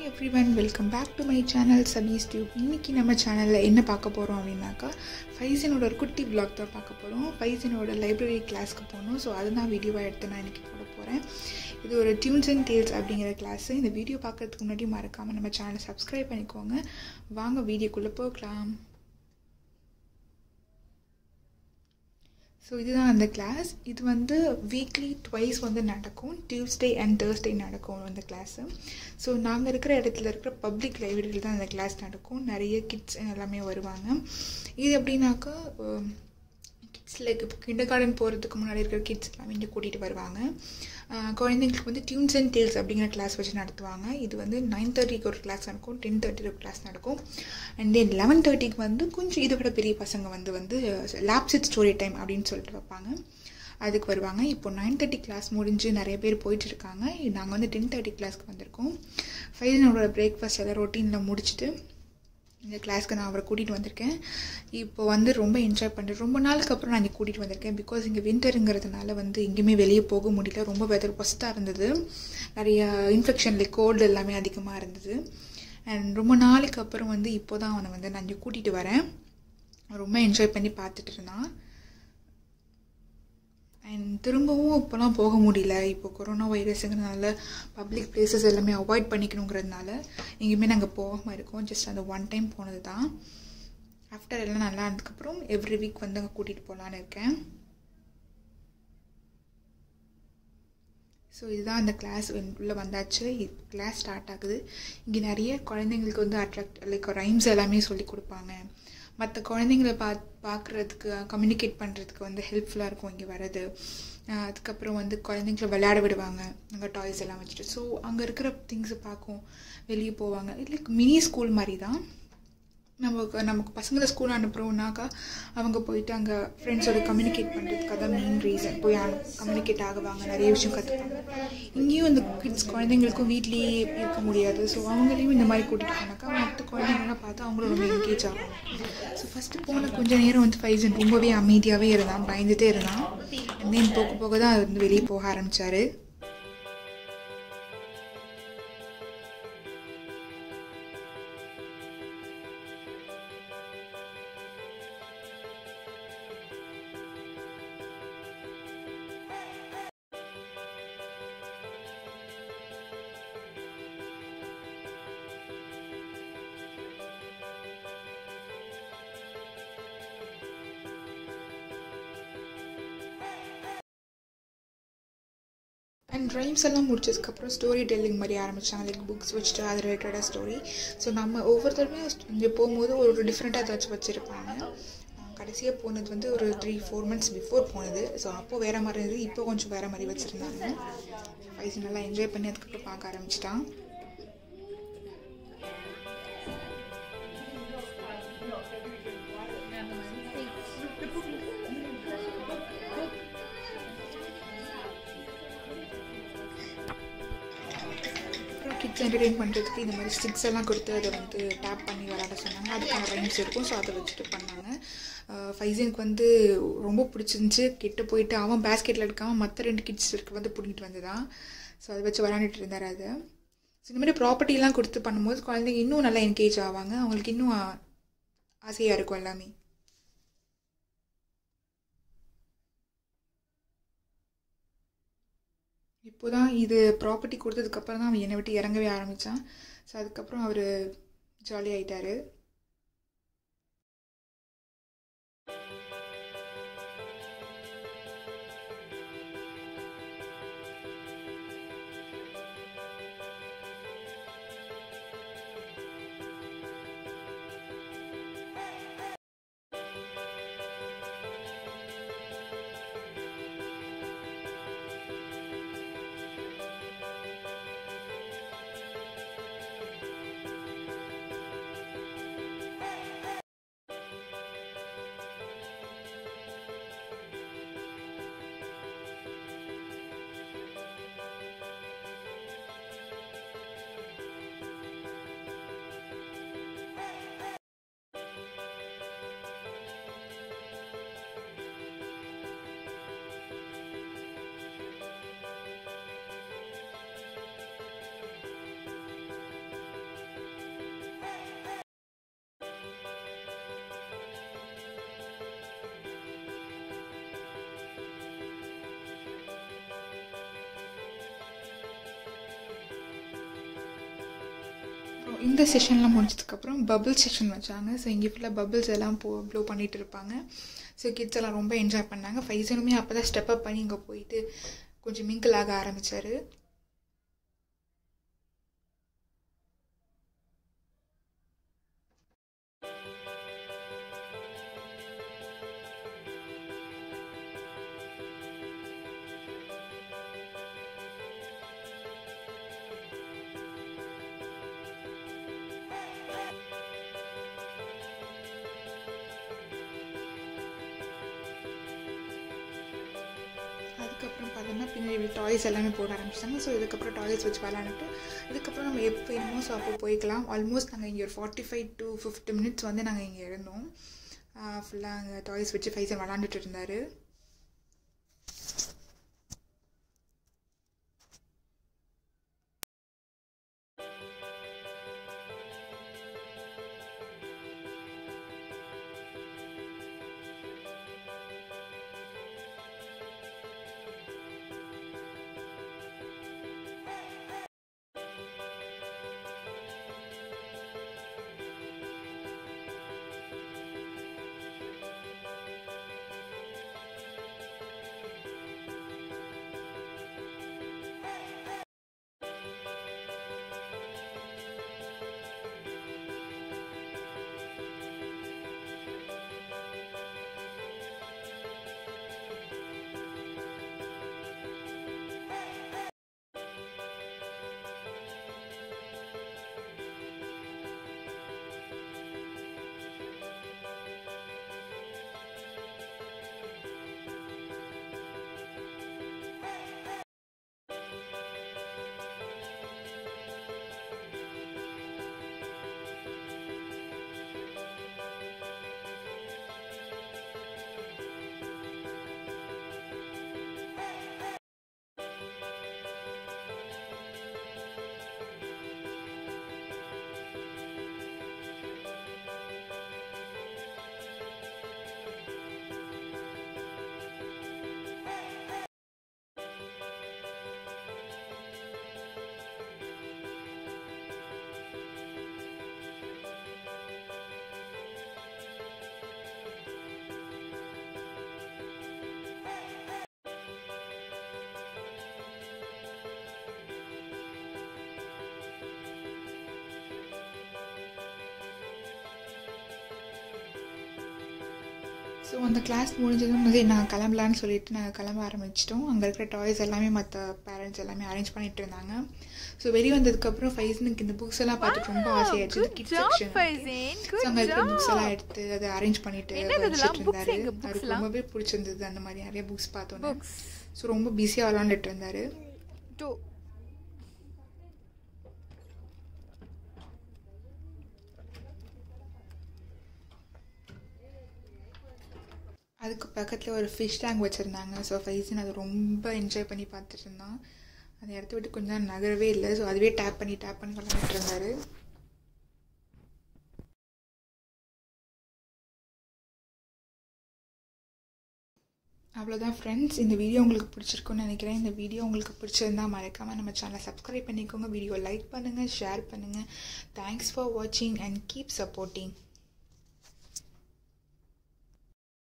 hi everyone welcome back to my channel சபீஸ் tube இன்றைக்கி நம்ம சேனலில் என்ன பார்க்க போகிறோம் அப்படின்னாக்கா ஃபைசனோட ஒரு குட்டி vlog தான் பார்க்க போகிறோம் ஃபைசனோட லைப்ரரி கிளாஸ்க்கு போகணும் ஸோ அதுதான் வீடியோவாக எடுத்து நான் இன்றைக்கி போட போகிறேன் இது ஒரு டியூன்ஸ் அண்ட் டேல்ஸ் அப்படிங்கிற கிளாஸ் இந்த வீடியோ பார்க்கறதுக்கு முன்னாடி மறக்காமல் நம்ம சேனலை சப்ஸ்கிரைப் பண்ணிக்கோங்க வாங்க வீடியோக்குள்ளே போகலாம் ஸோ இதுதான் அந்த கிளாஸ் இது வந்து வீக்லி ட்வைஸ் வந்து நடக்கும் டியூஸ்டே அண்ட் தேர்ஸ்டே நடக்கும் அந்த கிளாஸு ஸோ நாங்கள் இருக்கிற இடத்துல இருக்கிற பப்ளிக் லைப்ரரியில் தான் அந்த கிளாஸ் நடக்கும் நிறைய கிட்ஸ் எல்லாமே வருவாங்க இது எப்படின்னாக்கா கிட்ஸ் லைக் இப்போ கிண்டர் கார்டன் போகிறதுக்கு முன்னாடி இருக்கிற கிட்ஸ் எல்லாமே இங்கே கூட்டிகிட்டு வருவாங்க ஆஹ் குழந்தைங்களுக்கு வந்து டியூன்ஸ் அண்ட் டேல்ஸ் அப்படிங்கிற கிளாஸ் வச்சு நடத்துவாங்க இது வந்து நைன் தேர்ட்டிக்கு ஒரு கிளாஸ் நடக்கும் டென் தேர்ட்டிக்கு ஒரு கிளாஸ் நடக்கும் அண்ட் தென் லெவன் தேர்ட்டிக்கு வந்து கொஞ்சம் இதை விட பெரிய பசங்க வந்து வந்து லேப் செட் ஸ்டோரி டைம் அப்படின்னு சொல்லிட்டு வைப்பாங்க அதுக்கு வருவாங்க இப்போ நைன் தேர்ட்டி கிளாஸ் முடிஞ்சு நிறைய பேர் போயிட்டு இருக்காங்க நாங்கள் வந்து டென் தேர்ட்டி கிளாஸ்க்கு வந்திருக்கோம் ஃபைனலோட பிரேக்ஃபாஸ்ட் எல்லாம் ரொட்டீனில் முடிச்சுட்டு இந்த கிளாஸ்க்கு நான் அவரை கூட்டிகிட்டு வந்திருக்கேன் இப்போ வந்து ரொம்ப என்ஜாய் பண்ணுறேன் ரொம்ப நாளுக்கு அப்புறம் நான் இங்கே கூட்டிகிட்டு வந்திருக்கேன் பிகாஸ் இங்கே வின்டருங்கிறதுனால வந்து எங்கேயுமே வெளியே போக முடியல ரொம்ப வெதர் ஃபஸ்ட்டாக இருந்தது நிறைய இன்ஃபெக்ஷன் லைக் கோல்டு எல்லாமே அதிகமாக இருந்தது அண்ட் ரொம்ப நாளுக்கு அப்புறம் வந்து இப்போ தான் அவனை வந்து நான் இங்கே கூட்டிகிட்டு வரேன் ரொம்ப என்ஜாய் பண்ணி பார்த்துட்டு இருந்தான் அண்ட் திரும்பவும் இப்போலாம் போக முடியல இப்போ கொரோனா வைரஸுங்கிறதுனால பப்ளிக் பிளேசஸ் எல்லாமே அவாய்ட் பண்ணிக்கணுங்கிறதுனால எங்கேயுமே நாங்கள் போகாமல் இருக்கோம் ஜஸ்ட் அந்த ஒன் டைம் போனது தான் ஆஃப்டர் எல்லாம் நல்லா இருந்ததுக்கப்புறம் எவ்ரி வீக் வந்து அங்கே கூட்டிகிட்டு போகலான்னு இருக்கேன் ஸோ இதுதான் அந்த கிளாஸ் உள்ளே வந்தாச்சு கிளாஸ் ஸ்டார்ட் ஆகுது இங்கே நிறைய குழந்தைங்களுக்கு வந்து அட்ராக்ட் லைக் ரைம்ஸ் எல்லாமே சொல்லி கொடுப்பாங்க மற்ற குழந்தைங்கள பா பார்க்குறதுக்கு கம்யூனிகேட் பண்ணுறதுக்கு வந்து ஹெல்ப்ஃபுல்லாக இருக்கும் இங்கே வர்றது அஹ் அதுக்கப்புறம் வந்து குழந்தைங்கள விளையாட விடுவாங்க அங்கே டாய்ஸ் எல்லாம் வச்சுட்டு ஸோ அங்கே இருக்கிற திங்ஸை பார்க்கும் வெளியே போவாங்க லைக் மினி ஸ்கூல் மாதிரி தான் நமக்கு நமக்கு பசங்களை ஸ்கூல் அனுப்புகிறோம்னாக்கா அவங்க போயிட்டு அங்கே ஃப்ரெண்ட்ஸோட கம்யூனிகேட் பண்ணுறதுக்கு அதான் மெயின் ரீசன் போய் கம்யூனிகேட் ஆகுவாங்க நிறைய விஷயம் கற்றுப்பாங்க இங்கேயும் இந்த கிட்ஸ் குழந்தைங்களுக்கும் வீட்லேயே இருக்க முடியாது ஸோ அவங்களையும் இந்த மாதிரி கூட்டிகிட்டு போனாக்கா மற்ற குழந்தைங்களாம் பார்த்து அவங்களும் ரொம்ப என்கேஜ் ஆகும் ஸோ ஃபஸ்ட்டு போன கொஞ்சம் நேரம் வந்து ஃபைசன் ரொம்பவே அமைதியாகவே இருந்தான் பயந்துட்டே இருந்தான் அண்ட் தென் போக போக தான் அது வந்து வெளியே போக ஆரம்பித்தார் அண்ட் ரைம்ஸ் எல்லாம் முடிச்சதுக்கப்புறம் ஸ்டோரி டெல்லிங் மாதிரி ஆரம்பித்தாங்க லைக் புக்ஸ் வச்சுட்டு அது ரிலேட்டடாக ஸ்டோரி ஸோ நம்ம ஒவ்வொருத்தருமே இங்கே போகும்போது ஒரு டிஃப்ரெண்ட்டாக ஏதாச்சும் வச்சுருப்பாங்க கடைசியாக போனது வந்து ஒரு த்ரீ ஃபோர் மந்த்ஸ் பிஃபோர் போனது ஸோ அப்போது வேறு மாதிரி இருந்தது இப்போ கொஞ்சம் வேறு மாதிரி வச்சுருந்தாங்க வயசு நல்லா என்ஜாய் பண்ணி அதுக்கப்புறம் பார்க்க ஆரம்பிச்சிட்டான் அப்புறம் கிட்ஸ் என்டர்டெயின் பண்ணுறதுக்கு இந்த மாதிரி ஸ்டிக்ஸ் எல்லாம் கொடுத்து அதை வந்து டேப் பண்ணி விளாட சொன்னாங்க அதுக்கான ரைம்ஸ் இருக்கும் ஸோ அதை வச்சுட்டு பண்ணாங்க ஃபைசனுக்கு வந்து ரொம்ப பிடிச்சிருந்துச்சி கிட்ட போயிட்டு அவன் பேஸ்கெட்டில் எடுக்காமல் மற்ற ரெண்டு கிட்ஸ் இருக்க வந்து பிடிக்கிட்டு வந்துதான் ஸோ அதை வச்சு விளாண்டுட்டு இருந்தார் அது ஸோ இந்த மாதிரி ப்ராப்பர்ட்டிலாம் கொடுத்து பண்ணும்போது குழந்தைங்க இன்னும் நல்லா என்கேஜ் ஆவாங்க அவங்களுக்கு இன்னும் ஆசையாக இருக்கும் எல்லாமே இப்போ தான் இது ப்ராப்பர்ட்டி கொடுத்ததுக்கப்புறம் தான் அவன் என்னை விட்டு இறங்கவே ஆரம்பித்தான் ஸோ அதுக்கப்புறம் அவர் ஜாலி ஆகிட்டாரு அப்புறம் இந்த செஷன்லாம் முடிஞ்சதுக்கப்புறம் பபிள் செஷன் வச்சாங்க ஸோ இங்கே ஃபுல்லாக பபிள்ஸ் எல்லாம் போ ப்ளோ பண்ணிகிட்டு இருப்பாங்க ஸோ கிட்ஸ் எல்லாம் ரொம்ப என்ஜாய் பண்ணாங்க ஃபைசனுமே அப்போ தான் ஸ்டெப் அப் பண்ணி இங்கே போயிட்டு கொஞ்சம் மிங்கிள் ஆக ஆரம்பித்தார் அதுக்கப்புறம் பார்த்தோம்னா பின்னாடி டாய்ஸ் எல்லாமே போட ஆரம்பிச்சிட்டாங்க ஸோ இதுக்கப்புறம் டாய்ஸ் வச்சு விளாண்டுட்டு இதுக்கப்புறம் நம்ம எப்போ வேணுமோ ஸோ அப்போ போய்க்கலாம் ஆல்மோஸ்ட் நாங்கள் இங்கே ஒரு forty five to fifty minutes வந்து நாங்கள் இங்கே இருந்தோம் ஃபுல்லாக அங்கே டாய்ஸ் வச்சு ஃபைசன் விளாண்டுட்டு இருந்தார் ஸோ அந்த கிளாஸ் முடிஞ்சதும் வந்து நாங்கள் கிளம்பலான்னு சொல்லிட்டு நாங்கள் கிளம்ப ஆரம்பிச்சிட்டோம் அங்கே இருக்கிற டாய்ஸ் எல்லாமே மற்ற பேரண்ட்ஸ் எல்லாமே அரேஞ்ச் பண்ணிட்டு இருந்தாங்க ஸோ வெளியே வந்ததுக்கப்புறம் ஃபைசனுக்கு இந்த புக்ஸ் எல்லாம் பார்த்துட்டு ரொம்ப ஆசையாச்சு கிட்ஸ் செக்ஷன் ஸோ அங்கே இருக்கிற புக்ஸ் எல்லாம் எடுத்து அதை அரேஞ்ச் பண்ணிட்டு வச்சுட்டு இருந்தாரு அவருக்கு ரொம்பவே பிடிச்சிருந்தது அந்த மாதிரி நிறைய புக்ஸ் பார்த்தோன்னே ஸோ ரொம்ப பிஸியாக விளாண்டுட்டு இருந்தாரு அதுக்கு பக்கத்தில் ஒரு ஃபிஷ் டேங்க் வச்சுருந்தாங்க ஸோ ஃபைசன் அதை ரொம்ப என்ஜாய் பண்ணி பார்த்துட்டு இருந்தான் அந்த இடத்த விட்டு கொஞ்சம் நேரம் நகரவே இல்லை ஸோ அதுவே டேப் பண்ணி டேப் பண்ணி விளாண்டுட்டு இருந்தார் அவ்வளோதான் ஃப்ரெண்ட்ஸ் இந்த வீடியோ உங்களுக்கு பிடிச்சிருக்குன்னு நினைக்கிறேன் இந்த வீடியோ உங்களுக்கு பிடிச்சிருந்தா மறக்காமல் நம்ம சேனலை சப்ஸ்கிரைப் பண்ணிக்கோங்க வீடியோ லைக் பண்ணுங்கள் ஷேர் பண்ணுங்கள் தேங்க்ஸ் ஃபார் வாட்சிங் அண்ட் கீப் சப்போர்ட்டிங்